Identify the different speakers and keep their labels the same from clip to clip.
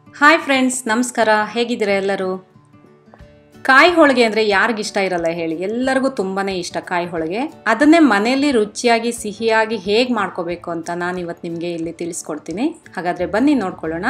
Speaker 1: hi friends ನಮಸ್ಕಾರ ಹೇಗಿದ್ದೀರಾ ಎಲ್ಲರೂ ಕಾಯಿ ಹೋಳಿಗೆ ಅಂದರೆ ಯಾರಿಗಿಷ್ಟ ಇರಲ್ಲ ಹೇಳಿ ಎಲ್ಲರಿಗೂ ತುಂಬಾ ಇಷ್ಟ ಕಾಯಿ ಹೋಳಿಗೆ ಅದನ್ನೇ ಮನೆಯಲ್ಲಿ ರುಚಿಯಾಗಿ ಸಿಹಿಯಾಗಿ ಹೇಗೆ ಮಾಡ್ಕೋಬೇಕು ಅಂತ ನಾನು ಇವತ್ತು ನಿಮಗೆ ಇಲ್ಲಿ ತಿಳಿಸ್ಕೊಡ್ತೀನಿ ಹಾಗಾದರೆ ಬನ್ನಿ ನೋಡ್ಕೊಳ್ಳೋಣ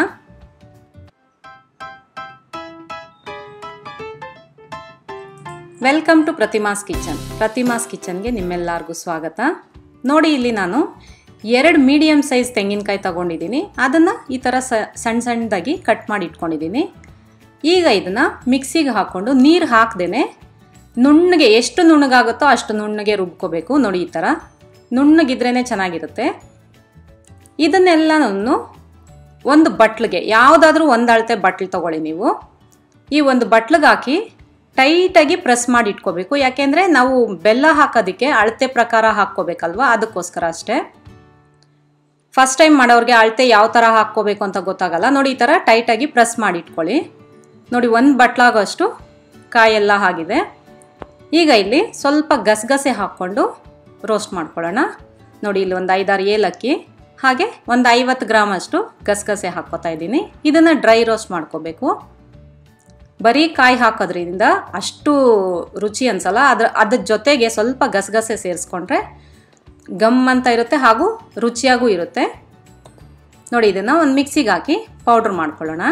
Speaker 1: welcome to Pratima's kitchen Pratima's ಕಿಚನ್ಗೆ ನಿಮ್ಮೆಲ್ಲರಿಗೂ ಸ್ವಾಗತ ನೋಡಿ ಇಲ್ಲಿ ನಾನು ಎರಡು ಮೀಡಿಯಮ್ ಸೈಜ್ ತೆಂಗಿನಕಾಯಿ ತಗೊಂಡಿದ್ದೀನಿ ಅದನ್ನು ಈ ಥರ ಸ ಸಣ್ಣ ಸಣ್ಣದಾಗಿ ಕಟ್ ಮಾಡಿ ಇಟ್ಕೊಂಡಿದ್ದೀನಿ ಈಗ ಇದನ್ನು ಮಿಕ್ಸಿಗೆ ಹಾಕ್ಕೊಂಡು ನೀರು ಹಾಕ್ದೇ ನುಣ್ಣಗೆ ಎಷ್ಟು ನುಣ್ಣಗಾಗುತ್ತೋ ಅಷ್ಟು ನುಣ್ಣಗೆ ರುಬ್ಕೋಬೇಕು ನೋಡಿ ಈ ಥರ ನುಣ್ಣಗಿದ್ರೇ ಚೆನ್ನಾಗಿರುತ್ತೆ ಇದನ್ನೆಲ್ಲನೂ ಒಂದು ಬಟ್ಲಿಗೆ ಯಾವುದಾದ್ರೂ ಒಂದು ಅಳತೆ ಬಟ್ಲು ತೊಗೊಳ್ಳಿ ನೀವು ಈ ಒಂದು ಬಟ್ಲಿಗೆ ಹಾಕಿ ಟೈಟಾಗಿ ಪ್ರೆಸ್ ಮಾಡಿ ಇಟ್ಕೋಬೇಕು ಯಾಕೆಂದರೆ ನಾವು ಬೆಲ್ಲ ಹಾಕೋದಕ್ಕೆ ಅಳತೆ ಪ್ರಕಾರ ಹಾಕ್ಕೋಬೇಕಲ್ವ ಅದಕ್ಕೋಸ್ಕರ ಅಷ್ಟೇ ಫಸ್ಟ್ ಟೈಮ್ ಮಾಡೋರಿಗೆ ಅಳತೆ ಯಾವ ಥರ ಹಾಕ್ಕೋಬೇಕು ಅಂತ ಗೊತ್ತಾಗಲ್ಲ ನೋಡಿ ಈ ಥರ ಟೈಟಾಗಿ ಪ್ರೆಸ್ ಮಾಡಿ ಇಟ್ಕೊಳ್ಳಿ ನೋಡಿ ಒಂದು ಬಟ್ಲಾಗೋಷ್ಟು ಕಾಯೆಲ್ಲ ಆಗಿದೆ ಈಗ ಇಲ್ಲಿ ಸ್ವಲ್ಪ ಗಸಗಸೆ ಹಾಕ್ಕೊಂಡು ರೋಸ್ಟ್ ಮಾಡ್ಕೊಳ್ಳೋಣ ನೋಡಿ ಇಲ್ಲಿ ಒಂದು ಐದಾರು ಏಲಕ್ಕಿ ಹಾಗೆ ಒಂದು ಐವತ್ತು ಗ್ರಾಮ್ ಅಷ್ಟು ಗಸಗಸೆ ಹಾಕ್ಕೋತಾ ಇದ್ದೀನಿ ಇದನ್ನು ಡ್ರೈ ರೋಸ್ಟ್ ಮಾಡ್ಕೋಬೇಕು ಬರೀ ಕಾಯಿ ಹಾಕೋದ್ರಿಂದ ಅಷ್ಟು ರುಚಿ ಅನ್ಸಲ್ಲ ಅದ್ರ ಅದ್ರ ಜೊತೆಗೆ ಸ್ವಲ್ಪ ಗಸಗಸೆ ಸೇರಿಸ್ಕೊಂಡ್ರೆ ಗಮ್ ಅಂತ ಇರುತ್ತೆ ಹಾಗೂ ರುಚಿಯಾಗೂ ಇರುತ್ತೆ ನೋಡಿ ಇದನ್ನು ಒಂದು ಮಿಕ್ಸಿಗೆ ಹಾಕಿ ಪೌಡ್ರ್ ಮಾಡ್ಕೊಳ್ಳೋಣ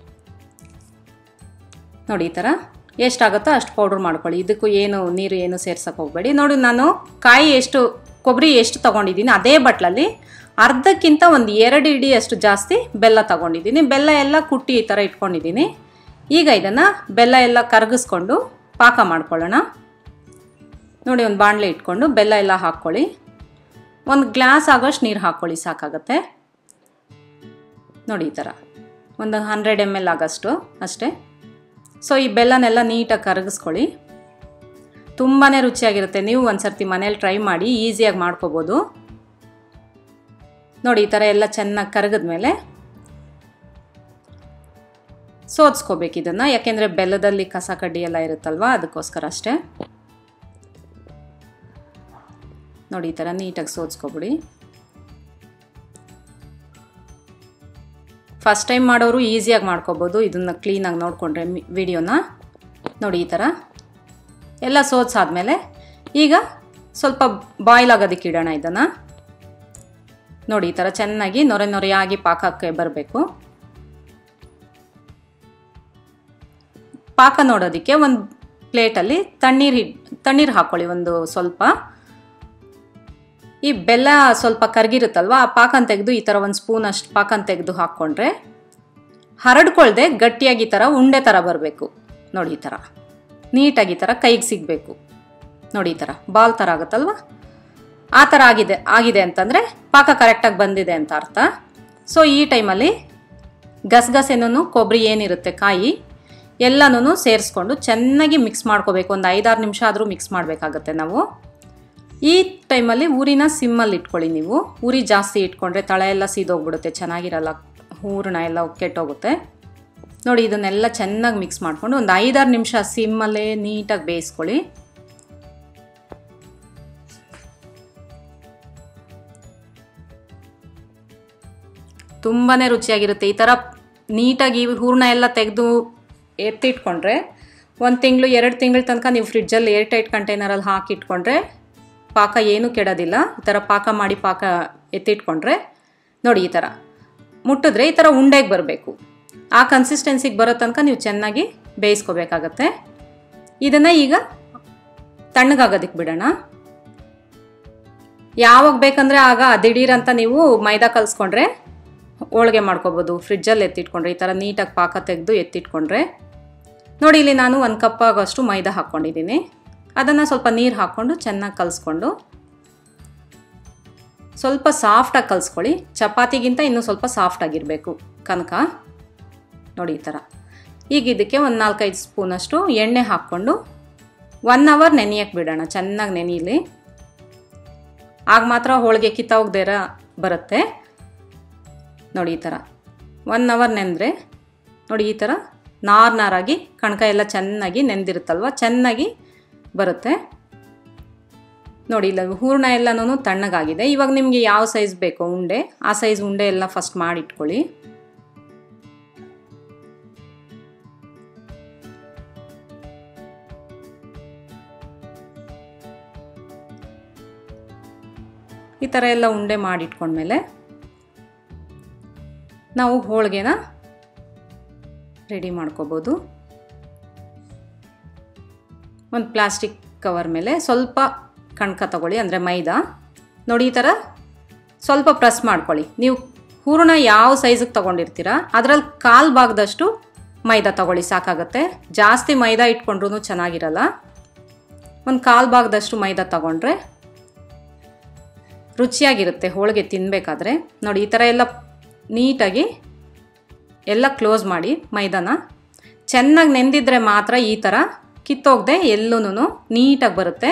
Speaker 1: ನೋಡಿ ಈ ಥರ ಎಷ್ಟಾಗುತ್ತೋ ಅಷ್ಟು ಪೌಡ್ರ್ ಮಾಡ್ಕೊಳ್ಳಿ ಇದಕ್ಕೂ ಏನು ನೀರು ಏನು ಸೇರ್ಸಕ್ಕೆ ಹೋಗಬೇಡಿ ನೋಡಿ ನಾನು ಕಾಯಿ ಎಷ್ಟು ಕೊಬ್ಬರಿ ಎಷ್ಟು ತೊಗೊಂಡಿದ್ದೀನಿ ಅದೇ ಬಟ್ಲಲ್ಲಿ ಅರ್ಧಕ್ಕಿಂತ ಒಂದು ಎರಡು ಇಡಿ ಅಷ್ಟು ಜಾಸ್ತಿ ಬೆಲ್ಲ ತೊಗೊಂಡಿದ್ದೀನಿ ಬೆಲ್ಲ ಎಲ್ಲ ಕುಟ್ಟಿ ಈ ಥರ ಇಟ್ಕೊಂಡಿದ್ದೀನಿ ಈಗ ಇದನ್ನು ಬೆಲ್ಲ ಎಲ್ಲ ಕರಗಿಸ್ಕೊಂಡು ಪಾಕ ಮಾಡ್ಕೊಳ್ಳೋಣ ನೋಡಿ ಒಂದು ಬಾಣಲೆ ಇಟ್ಕೊಂಡು ಬೆಲ್ಲ ಎಲ್ಲ ಹಾಕ್ಕೊಳ್ಳಿ ಒಂದು ಗ್ಲಾಸ್ ಆಗೋಷ್ಟು ನೀರು ಹಾಕ್ಕೊಳ್ಳಿ ಸಾಕಾಗತ್ತೆ ನೋಡಿ ಈ ಥರ ಒಂದು ಹಂಡ್ರೆಡ್ ಎಮ್ ಎಲ್ ಆಗೋಷ್ಟು ಅಷ್ಟೇ ಸೊ ಈ ಬೆಲ್ಲನೆಲ್ಲ ನೀಟಾಗಿ ಕರಗಿಸ್ಕೊಳ್ಳಿ ತುಂಬಾ ರುಚಿಯಾಗಿರುತ್ತೆ ನೀವು ಒಂದು ಸರ್ತಿ ಮನೇಲಿ ಟ್ರೈ ಮಾಡಿ ಈಸಿಯಾಗಿ ಮಾಡ್ಕೋಬೋದು ನೋಡಿ ಈ ಥರ ಎಲ್ಲ ಚೆನ್ನಾಗಿ ಕರಗಿದ್ಮೇಲೆ ಸೋದ್ಸ್ಕೋಬೇಕು ಇದನ್ನು ಯಾಕೆಂದರೆ ಬೆಲ್ಲದಲ್ಲಿ ಕಸ ಕಡ್ಡಿ ಎಲ್ಲ ಇರುತ್ತಲ್ವ ಅದಕ್ಕೋಸ್ಕರ ಅಷ್ಟೇ ನೋಡಿ ಈ ಥರ ನೀಟಾಗಿ ಸೋದ್ಸ್ಕೊಬಿಡಿ ಫಸ್ಟ್ ಟೈಮ್ ಮಾಡೋರು ಈಸಿಯಾಗಿ ಮಾಡ್ಕೋಬೋದು ಇದನ್ನು ಕ್ಲೀನಾಗಿ ನೋಡಿಕೊಂಡ್ರೆ ವಿಡಿಯೋನ ನೋಡಿ ಈ ಥರ ಎಲ್ಲ ಸೋದ್ಸಾದ್ಮೇಲೆ ಈಗ ಸ್ವಲ್ಪ ಬಾಯ್ಲ್ ಆಗೋದಕ್ಕೆ ಇಡೋಣ ಇದನ್ನು ನೋಡಿ ಈ ಥರ ಚೆನ್ನಾಗಿ ನೊರೆ ನೊರೆಯಾಗಿ ಪಾಕಕ್ಕೆ ಬರಬೇಕು ಪಾಕ ನೋಡೋದಕ್ಕೆ ಒಂದು ಪ್ಲೇಟಲ್ಲಿ ತಣ್ಣೀರು ತಣ್ಣೀರು ಹಾಕ್ಕೊಳ್ಳಿ ಒಂದು ಸ್ವಲ್ಪ ಈ ಬೆಲ್ಲ ಸ್ವಲ್ಪ ಕರಗಿರುತ್ತಲ್ವ ಆ ಪಾಕನ ತೆಗೆದು ಈ ಥರ ಒಂದು ಸ್ಪೂನ್ ಅಷ್ಟು ಪಾಕನ ತೆಗೆದು ಹಾಕ್ಕೊಂಡ್ರೆ ಹರಡ್ಕೊಳ್ದೆ ಗಟ್ಟಿಯಾಗಿ ಈ ಥರ ಉಂಡೆ ಥರ ಬರಬೇಕು ನೋಡಿ ಈ ಥರ ನೀಟಾಗಿ ಈ ಥರ ಕೈಗೆ ಸಿಗಬೇಕು ನೋಡಿ ಈ ಥರ ಬಾಲ್ ಥರ ಆಗುತ್ತಲ್ವ ಆ ಥರ ಆಗಿದೆ ಆಗಿದೆ ಅಂತಂದರೆ ಪಾಕ ಕರೆಕ್ಟಾಗಿ ಬಂದಿದೆ ಅಂತ ಅರ್ಥ ಸೊ ಈ ಟೈಮಲ್ಲಿ ಗಸಗಸೆನೂ ಕೊಬ್ಬರಿ ಏನಿರುತ್ತೆ ಕಾಯಿ ಎಲ್ಲನೂ ಸೇರಿಸ್ಕೊಂಡು ಚೆನ್ನಾಗಿ ಮಿಕ್ಸ್ ಮಾಡ್ಕೋಬೇಕು ಒಂದು ಐದಾರು ನಿಮಿಷ ಆದರೂ ಮಿಕ್ಸ್ ಮಾಡಬೇಕಾಗತ್ತೆ ನಾವು ಈ ಟೈಮಲ್ಲಿ ಊರಿನ ಸಿಮ್ಮಲ್ಲಿ ಇಟ್ಕೊಳ್ಳಿ ನೀವು ಉರಿ ಜಾಸ್ತಿ ಇಟ್ಕೊಂಡ್ರೆ ತಳ ಎಲ್ಲ ಸೀದೋಗ್ಬಿಡುತ್ತೆ ಚೆನ್ನಾಗಿರಲ್ಲ ಹೂರಣ ಎಲ್ಲ ಕೆಟ್ಟೋಗುತ್ತೆ ನೋಡಿ ಇದನ್ನೆಲ್ಲ ಚೆನ್ನಾಗಿ ಮಿಕ್ಸ್ ಮಾಡಿಕೊಂಡು ಒಂದು ಐದಾರು ನಿಮಿಷ ಸಿಮ್ಮಲ್ಲೇ ನೀಟಾಗಿ ಬೇಯಿಸ್ಕೊಳ್ಳಿ ತುಂಬಾ ರುಚಿಯಾಗಿರುತ್ತೆ ಈ ಥರ ನೀಟಾಗಿ ಹೂರಣ ಎಲ್ಲ ತೆಗೆದು ಎತ್ತಿಟ್ಕೊಂಡ್ರೆ ಒಂದು ತಿಂಗಳು ಎರಡು ತಿಂಗಳ ತನಕ ನೀವು ಫ್ರಿಡ್ಜಲ್ಲಿ ಏರ್ ಟೈಟ್ ಕಂಟೈನರಲ್ಲಿ ಹಾಕಿ ಇಟ್ಕೊಂಡ್ರೆ ಪಾಕ ಏನೂ ಕೆಡೋದಿಲ್ಲ ಈ ಥರ ಪಾಕ ಮಾಡಿ ಪಾಕ ಎತ್ತಿಟ್ಕೊಂಡ್ರೆ ನೋಡಿ ಈ ಥರ ಮುಟ್ಟಿದ್ರೆ ಈ ಥರ ಉಂಡೆಗೆ ಬರಬೇಕು ಆ ಕನ್ಸಿಸ್ಟೆನ್ಸಿಗೆ ಬರೋ ತನಕ ನೀವು ಚೆನ್ನಾಗಿ ಬೇಯಿಸ್ಕೋಬೇಕಾಗತ್ತೆ ಇದನ್ನು ಈಗ ತಣ್ಣಗಾಗೋದಕ್ಕೆ ಬಿಡೋಣ ಯಾವಾಗ ಬೇಕಂದರೆ ಆಗ ದಿಢೀರಂತ ನೀವು ಮೈದಾ ಕಲಿಸ್ಕೊಂಡ್ರೆ ಹೋಳಿಗೆ ಮಾಡ್ಕೋಬೋದು ಫ್ರಿಡ್ಜಲ್ಲಿ ಎತ್ತಿಟ್ಕೊಂಡ್ರೆ ಈ ಥರ ನೀಟಾಗಿ ಪಾಕ ತೆಗೆದು ಎತ್ತಿಟ್ಕೊಂಡ್ರೆ ನೋಡಿ ಇಲ್ಲಿ ನಾನು ಒಂದು ಕಪ್ ಆಗೋಷ್ಟು ಮೈದಾ ಹಾಕ್ಕೊಂಡಿದ್ದೀನಿ ಅದನ್ನು ಸ್ವಲ್ಪ ನೀರು ಹಾಕ್ಕೊಂಡು ಚೆನ್ನಾಗಿ ಕಲಿಸ್ಕೊಂಡು ಸ್ವಲ್ಪ ಸಾಫ್ಟಾಗಿ ಕಲಿಸ್ಕೊಳ್ಳಿ ಚಪಾತಿಗಿಂತ ಇನ್ನೂ ಸ್ವಲ್ಪ ಸಾಫ್ಟಾಗಿರಬೇಕು ಕನಕ ನೋಡಿ ಈ ಥರ ಈಗ ಇದಕ್ಕೆ ಒಂದು ನಾಲ್ಕೈದು ಸ್ಪೂನಷ್ಟು ಎಣ್ಣೆ ಹಾಕ್ಕೊಂಡು ಒನ್ ಅವರ್ ನೆನೆಯಕ್ಕೆ ಬಿಡೋಣ ಚೆನ್ನಾಗಿ ನೆನೆಯಲಿ ಆಗ ಮಾತ್ರ ಹೋಳಿಗೆ ಕಿತ್ತೋಗ್ದೇರ ಬರುತ್ತೆ ನೋಡಿ ಈ ಥರ ಒನ್ ಅವರ್ ನೆಂದರೆ ನೋಡಿ ಈ ಥರ ನಾರ್ ನಾರಾಗಿ ಕಣಕ ಎಲ್ಲ ಚೆನ್ನಾಗಿ ನೆಂದಿರುತ್ತಲ್ವ ಚೆನ್ನಾಗಿ ಬರುತ್ತೆ ನೋಡಿ ಇಲ್ಲ ಹೂರ್ಣ ಎಲ್ಲನೂ ತಣ್ಣಗಾಗಿದೆ ಇವಾಗ ನಿಮಗೆ ಯಾವ ಸೈಜ್ ಬೇಕೋ ಉಂಡೆ ಆ ಸೈಜ್ ಉಂಡೆ ಎಲ್ಲ ಫಸ್ಟ್ ಮಾಡಿಟ್ಕೊಳ್ಳಿ ಥರ ಎಲ್ಲ ಉಂಡೆ ಮಾಡಿಟ್ಕೊಂಡ್ಮೇಲೆ ನಾವು ಹೋಳಿಗೆನ ರೆಡಿ ಮಾಡ್ಕೋಬೋದು ಒಂದು ಪ್ಲಾಸ್ಟಿಕ್ ಕವರ್ ಮೇಲೆ ಸ್ವಲ್ಪ ಕಣ್ಕ ತಗೊಳ್ಳಿ ಅಂದರೆ ಮೈದಾ ನೋಡಿ ಈ ಥರ ಸ್ವಲ್ಪ ಪ್ರೆಸ್ ಮಾಡ್ಕೊಳ್ಳಿ ನೀವು ಹೂರಣ ಯಾವ ಸೈಜಿಗೆ ತೊಗೊಂಡಿರ್ತೀರ ಅದರಲ್ಲಿ ಕಾಲು ಭಾಗದಷ್ಟು ಮೈದಾ ತಗೊಳ್ಳಿ ಸಾಕಾಗುತ್ತೆ ಜಾಸ್ತಿ ಮೈದಾ ಇಟ್ಕೊಂಡ್ರೂ ಚೆನ್ನಾಗಿರಲ್ಲ ಒಂದು ಕಾಲು ಭಾಗದಷ್ಟು ಮೈದಾ ತಗೊಂಡ್ರೆ ರುಚಿಯಾಗಿರುತ್ತೆ ಹೋಳಿಗೆ ತಿನ್ನಬೇಕಾದ್ರೆ ನೋಡಿ ಈ ಥರ ಎಲ್ಲ ನೀಟಾಗಿ ಎಲ್ಲ ಕ್ಲೋಸ್ ಮಾಡಿ ಮೈದಾನ ಚೆನ್ನಾಗಿ ನೆಂದಿದ್ರೆ ಮಾತ್ರ ಈ ಥರ ಕಿತ್ತೋಗದೆ ಎಲ್ಲೂ ನೀಟಾಗಿ ಬರುತ್ತೆ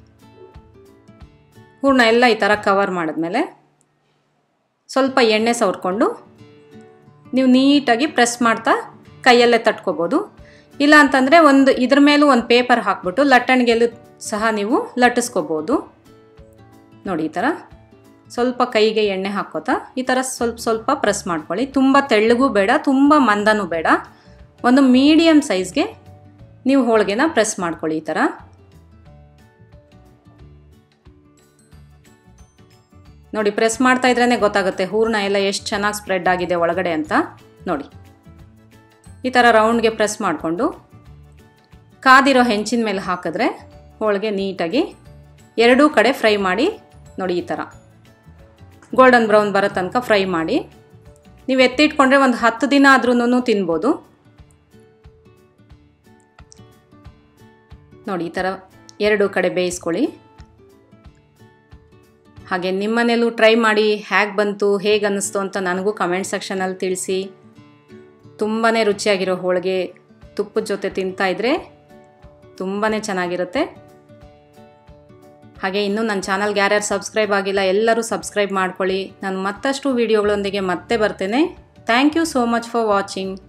Speaker 1: ಹೂರ್ಣ ಎಲ್ಲ ಈ ಥರ ಕವರ್ ಮಾಡಿದ್ಮೇಲೆ ಸ್ವಲ್ಪ ಎಣ್ಣೆ ಸವರ್ಕೊಂಡು ನೀವು ನೀಟಾಗಿ ಪ್ರೆಸ್ ಮಾಡ್ತಾ ಕೈಯಲ್ಲೇ ತಟ್ಕೋಬೋದು ಇಲ್ಲ ಅಂತಂದರೆ ಒಂದು ಇದ್ರ ಮೇಲೂ ಒಂದು ಪೇಪರ್ ಹಾಕ್ಬಿಟ್ಟು ಲಟ್ಟಣಿಗೆಲ್ಲೂ ಸಹ ನೀವು ಲಟ್ಟಿಸ್ಕೋಬೋದು ನೋಡಿ ಈ ಥರ ಸ್ವಲ್ಪ ಕೈಗೆ ಎಣ್ಣೆ ಹಾಕೋತಾ ಈ ಥರ ಸ್ವಲ್ಪ ಸ್ವಲ್ಪ ಪ್ರೆಸ್ ಮಾಡ್ಕೊಳ್ಳಿ ತುಂಬ ತೆಳ್ಳಗೂ ಬೇಡ ತುಂಬ ಮಂದನೂ ಬೇಡ ಒಂದು ಮೀಡಿಯಮ್ ಸೈಜ್ಗೆ ನೀವು ಹೋಳಿಗೆನ ಪ್ರೆಸ್ ಮಾಡ್ಕೊಳ್ಳಿ ಈ ಥರ ನೋಡಿ ಪ್ರೆಸ್ ಮಾಡ್ತಾ ಇದ್ರೇ ಗೊತ್ತಾಗುತ್ತೆ ಹೂರ್ಣ ಎಲ್ಲ ಎಷ್ಟು ಚೆನ್ನಾಗಿ ಸ್ಪ್ರೆಡ್ ಆಗಿದೆ ಒಳಗಡೆ ಅಂತ ನೋಡಿ ಈ ಥರ ರೌಂಡ್ಗೆ ಪ್ರೆಸ್ ಮಾಡಿಕೊಂಡು ಕಾದಿರೋ ಹೆಂಚಿನ ಮೇಲೆ ಹಾಕಿದ್ರೆ ಹೋಳಿಗೆ ನೀಟಾಗಿ ಎರಡೂ ಕಡೆ ಫ್ರೈ ಮಾಡಿ ನೋಡಿ ಈ ಥರ ಗೋಲ್ಡನ್ ಬ್ರೌನ್ ಬರೋ ತನಕ ಫ್ರೈ ಮಾಡಿ ನೀವು ಎತ್ತಿಟ್ಕೊಂಡ್ರೆ ಒಂದು ಹತ್ತು ದಿನ ಆದ್ರೂ ತಿನ್ಬೋದು ನೋಡಿ ಈ ಥರ ಎರಡು ಕಡೆ ಬೇಯಿಸ್ಕೊಳ್ಳಿ ಹಾಗೆ ನಿಮ್ಮನೇಲೂ ಟ್ರೈ ಮಾಡಿ ಹೇಗೆ ಬಂತು ಹೇಗೆ ಅನ್ನಿಸ್ತು ಅಂತ ನನಗೂ ಕಮೆಂಟ್ ಸೆಕ್ಷನಲ್ಲಿ ತಿಳಿಸಿ ತುಂಬಾ ರುಚಿಯಾಗಿರೋ ಹೋಳಿಗೆ ತುಪ್ಪದ ಜೊತೆ ತಿಂತಾ ಇದ್ದರೆ ತುಂಬಾ ಚೆನ್ನಾಗಿರುತ್ತೆ ಹಾಗೆ ಇನ್ನೂ ನನ್ನ ಚಾನಲ್ಗೆ ಯಾರ್ಯಾರು ಸಬ್ಸ್ಕ್ರೈಬ್ ಆಗಿಲ್ಲ ಎಲ್ಲರೂ ಸಬ್ಸ್ಕ್ರೈಬ್ ಮಾಡ್ಕೊಳ್ಳಿ ನಾನು ಮತ್ತಷ್ಟು ವೀಡಿಯೋಗಳೊಂದಿಗೆ ಮತ್ತೆ ಬರ್ತೇನೆ thank you so much for watching